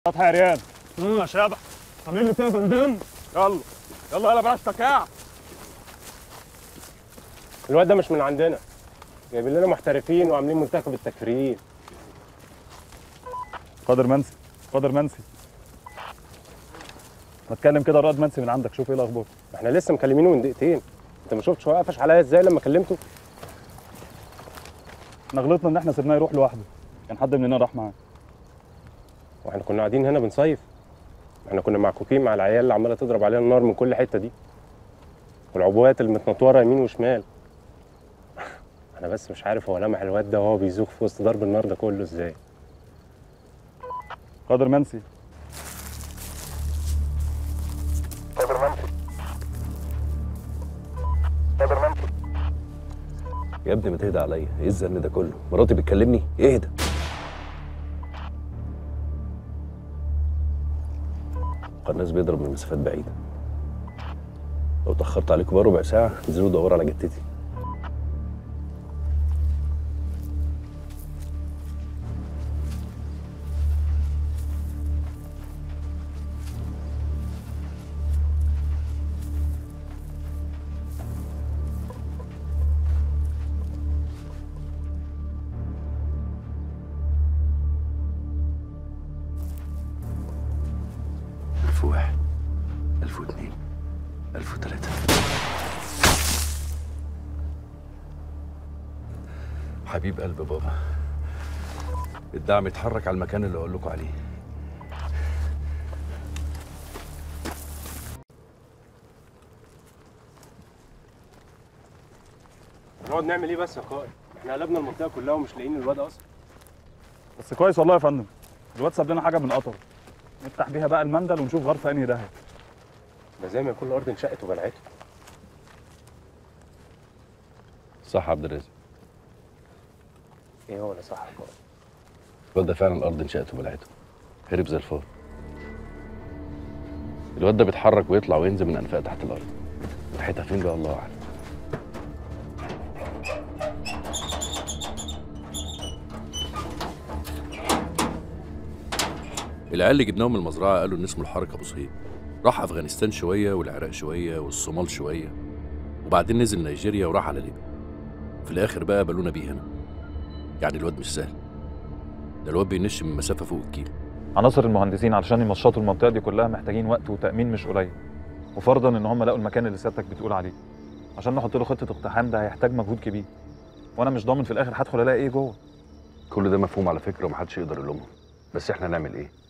سطح يا ريان امم يا شبح عاملين لي كده يا فندم يلا يلا يلا بلاش تكاع الواد ده مش من عندنا جايبين لنا محترفين وعاملين منتخب التكفيريين قادر منسي قادر منسي ما تكلم كده رائد منسي من عندك شوف ايه الاخبار احنا لسه مكلمينه من دقيقتين انت ما شفتش هو قفش عليا ازاي لما كلمته احنا غلطنا ان احنا سيبناه يروح لوحده كان حد مننا راح معاه واحنا كنا قاعدين هنا بنصيف احنا كنا معكوكين مع العيال اللي عماله تضرب علينا النار من كل حته دي والعبوات اللي متنطوره يمين وشمال انا بس مش عارف هو لمح الواد ده وهو بيزوق في وسط ضرب النار ده كله ازاي قادر منسي يا ابني ما تهدى عليا ايه الزن ده كله مراتي بتكلمني اهدى الناس بيضرب من مسافات بعيده لو اتاخرت عليكم بقى ربع ساعه انزلوا دوروا على جدتي ألف واحد ألف واثنين ألف وثلاثة حبيب قلب بابا الدعم يتحرك على المكان اللي أقول لكم عليه نقعد نعمل ايه بس يا قائد احنا قلبنا المنطقه كلها ومش لاقيين الواد اصلا بس كويس والله يا فندم الواد ساب لنا حاجه من قطر نفتح بيها بقى المندل ونشوف غرفه انهي داهيه ده زي ما يكون الارض انشقت وبلعته صح يا عبد الرازق ايه هو اللي صح يا قائد الواد ده فعلا الأرض انشقت وبلعته هرب زي الفار الواد ده بيتحرك ويطلع وينزل من أنفاق تحت الأرض ناحيتها فين بقى الله أعلم العيال اللي جبناهم من المزرعة قالوا إن اسمه الحركة أبو صهيب راح أفغانستان شوية والعراق شوية والصومال شوية وبعدين نزل نيجيريا وراح على ليبيا في الآخر بقى قبلونا بيه هنا يعني الواد مش سهل ده الواد بينش من مسافة فوق الكيلو عناصر المهندسين علشان يمشطوا المنطقه دي كلها محتاجين وقت وتامين مش قليل وفرضا ان هم لقوا المكان اللي سيادتك بتقول عليه عشان نحط له خطه اقتحام ده هيحتاج مجهود كبير وانا مش ضامن في الاخر هدخل الاقي ايه جوه كل ده مفهوم على فكرة ومحدش يقدر يلومهم بس احنا نعمل ايه؟